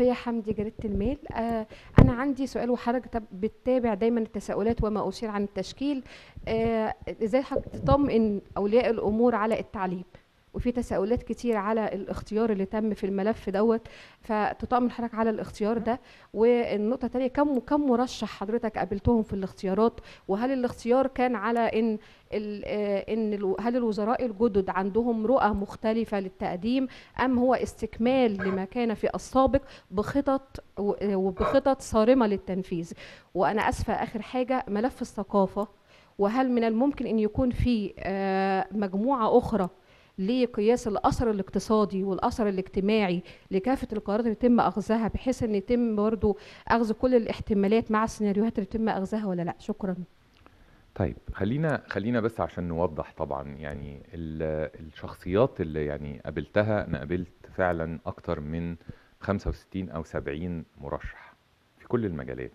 صفية حمدي جريدة الميل آه أنا عندي سؤال وحضرتك تب- بتتابع دايما التساؤلات وما أثير عن التشكيل آه إزاي حضرتك تطمئن أولياء الأمور على التعليم وفي تساؤلات كتير على الاختيار اللي تم في الملف دوت فتطمن حضرتك على الاختيار ده والنقطة التانية كم كم مرشح حضرتك قابلتهم في الاختيارات وهل الاختيار كان على ان ال- آه، ان الو- هل الوزراء الجدد عندهم رؤى مختلفة للتقديم ام هو استكمال لما كان في السابق بخطط و- آه، وبخطط صارمة للتنفيذ وانا اسفة اخر حاجة ملف الثقافة وهل من الممكن ان يكون في آه، مجموعة اخرى لقياس الاثر الاقتصادي والاثر الاجتماعي لكافه القرارات اللي يتم اخذها بحيث ان يتم برضو اخذ كل الاحتمالات مع السيناريوهات اللي يتم اخذها ولا لا شكرا طيب خلينا خلينا بس عشان نوضح طبعا يعني ال- الشخصيات اللي يعني قابلتها انا قابلت فعلا اكتر من 65 او 70 مرشح في كل المجالات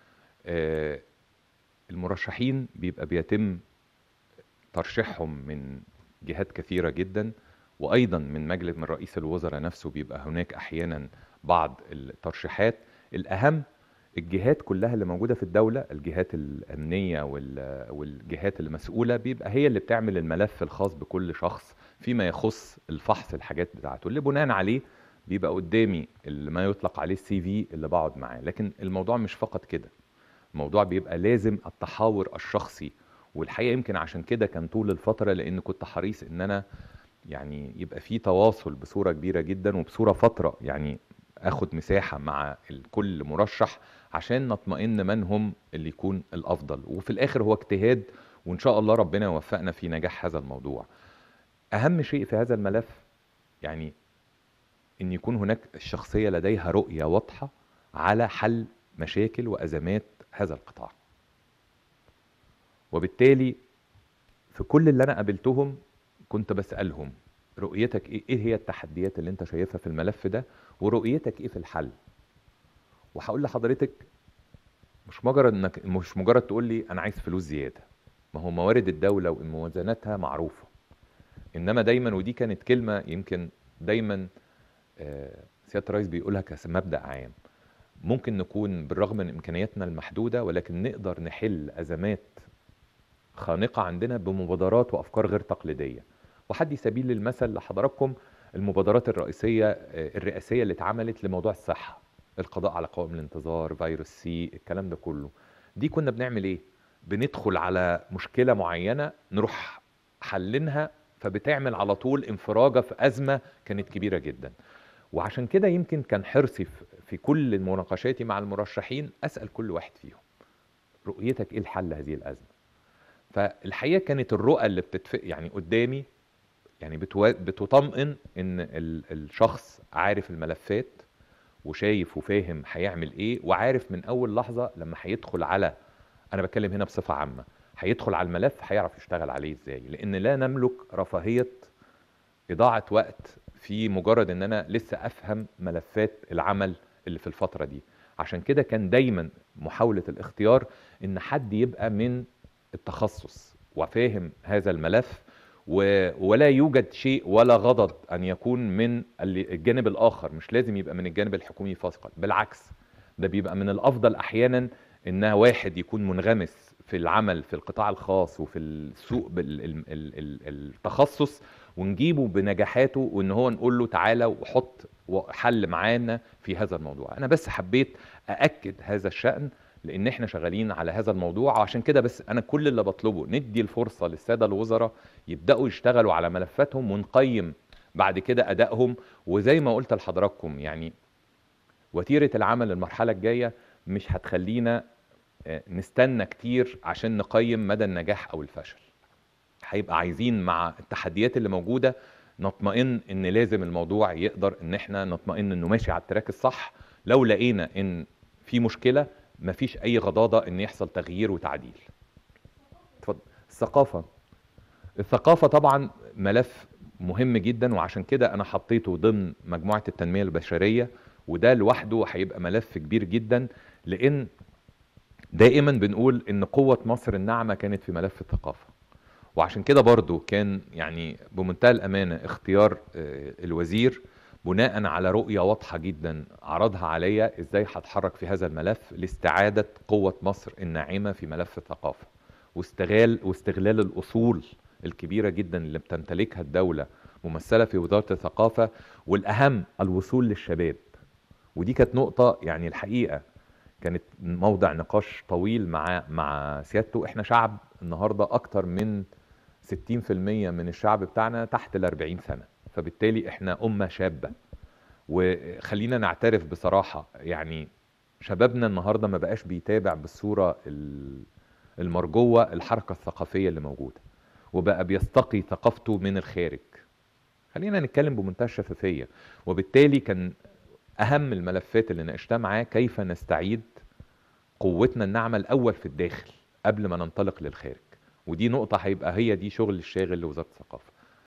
آه، المرشحين بيبقى بيتم ترشيحهم من جهات كثيرة جدا وأيضا من مجلس من رئيس الوزراء نفسه بيبقى هناك أحيانا بعض الترشيحات الأهم الجهات كلها اللي موجودة في الدولة الجهات الأمنية وال- والجهات المسؤولة بيبقى هي اللي بتعمل الملف الخاص بكل شخص فيما يخص الفحص الحاجات بتاعته اللي بناء عليه بيبقى قدامي اللي ما يطلق عليه السي في اللي بقعد معاه لكن الموضوع مش فقط كده الموضوع بيبقى لازم التحاور الشخصي والحقيقه يمكن عشان كده كان طول الفتره لان كنت حريص ان انا يعني يبقى في تواصل بصوره كبيره جدا وبصوره فتره يعني اخد مساحه مع ال- كل مرشح عشان نطمئن من هم اللي يكون الافضل وفي الاخر هو اجتهاد وان شاء الله ربنا يوفقنا في نجاح هذا الموضوع اهم شيء في هذا الملف يعني ان يكون هناك الشخصيه لديها رؤيه واضحه على حل مشاكل وازمات هذا القطاع وبالتالي في كل اللي انا قابلتهم كنت بسالهم رؤيتك ايه ايه هي التحديات اللي انت شايفها في الملف ده ورؤيتك ايه في الحل وهقول لحضرتك مش مجرد انك مش مجرد تقول لي انا عايز فلوس زياده ما هو موارد الدوله وموازناتها معروفه انما دايما ودي كانت كلمه يمكن دايما آه، سياده الرئيس بيقولها كمبدا عام ممكن نكون بالرغم من امكانياتنا المحدوده ولكن نقدر نحل ازمات خانقه عندنا بمبادرات وافكار غير تقليديه وحدي سبيل المثل لحضراتكم المبادرات الرئيسيه آه، الرئاسيه اللي اتعملت لموضوع الصحه القضاء على قوائم الانتظار فيروس سي الكلام ده كله دي كنا بنعمل ايه بندخل على مشكله معينه نروح حلينها فبتعمل على طول انفراجه في ازمه كانت كبيره جدا وعشان كده يمكن كان حرصي في- في كل مناقشاتي مع المرشحين اسال كل واحد فيهم رؤيتك ايه الحل هذه الازمه فالحقيقه كانت الرؤى اللي بتتفق يعني قدامي يعني بتوا- بتطمئن ان ال- الشخص عارف الملفات وشايف وفاهم هيعمل ايه وعارف من اول لحظه لما هيدخل على انا بتكلم هنا بصفه عامه هيدخل على الملف هيعرف يشتغل عليه ازاي لان لا نملك رفاهيه اضاعه وقت في مجرد ان انا لسه افهم ملفات العمل اللي في الفتره دي عشان كده كان دايما محاوله الاختيار ان حد يبقى من التخصص وفاهم هذا الملف و... ولا يوجد شيء ولا غضض ان يكون من ال- الجانب الاخر مش لازم يبقى من الجانب الحكومي فقط بالعكس ده بيبقى من الافضل احيانا ان واحد يكون منغمس في العمل في القطاع الخاص وفي السوق بال- ال- ال- ال- التخصص ونجيبه بنجاحاته وان هو نقول له تعالى وحط حل معانا في هذا الموضوع انا بس حبيت ااكد هذا الشان لان احنا شغالين على هذا الموضوع وعشان كده بس انا كل اللي بطلبه ندي الفرصه للساده الوزراء يبداوا يشتغلوا على ملفاتهم ونقيم بعد كده ادائهم وزي ما قلت لحضراتكم يعني وتيره العمل المرحله الجايه مش هتخلينا آه، نستنى كتير عشان نقيم مدى النجاح او الفشل هيبقى عايزين مع التحديات اللي موجوده نطمئن ان لازم الموضوع يقدر ان احنا نطمئن انه ماشي على التراك الصح لو لقينا ان في مشكله مفيش اي غضاضه ان يحصل تغيير وتعديل اتفضل الثقافه الثقافه طبعا ملف مهم جدا وعشان كده انا حطيته ضمن مجموعه التنميه البشريه وده لوحده هيبقى ملف كبير جدا لان دائما بنقول ان قوه مصر الناعمه كانت في ملف الثقافه وعشان كده برضو كان يعني بمنتهى الامانه اختيار آه، الوزير بناء على رؤية واضحة جدا عرضها عليا ازاي هتحرك في هذا الملف لاستعادة قوة مصر الناعمة في ملف الثقافة واستغلال واستغلال الأصول الكبيرة جدا اللي بتمتلكها الدولة ممثلة في وزارة الثقافة والأهم الوصول للشباب ودي كانت نقطة يعني الحقيقة كانت موضع نقاش طويل مع مع سيادته احنا شعب النهارده اكتر من 60% من الشعب بتاعنا تحت ال 40 سنة فبالتالي احنا أمة شابة وخلينا نعترف بصراحة يعني شبابنا النهارده ما بقاش بيتابع بالصورة ال- المرجوة الحركة الثقافية اللي موجودة وبقى بيستقي ثقافته من الخارج خلينا نتكلم بمنتهى الشفافية وبالتالي كان أهم الملفات اللي ناقشتها معاه كيف نستعيد قوتنا الناعمة الأول في الداخل قبل ما ننطلق للخارج ودي نقطة هيبقى هي دي شغل الشاغل لوزارة الثقافة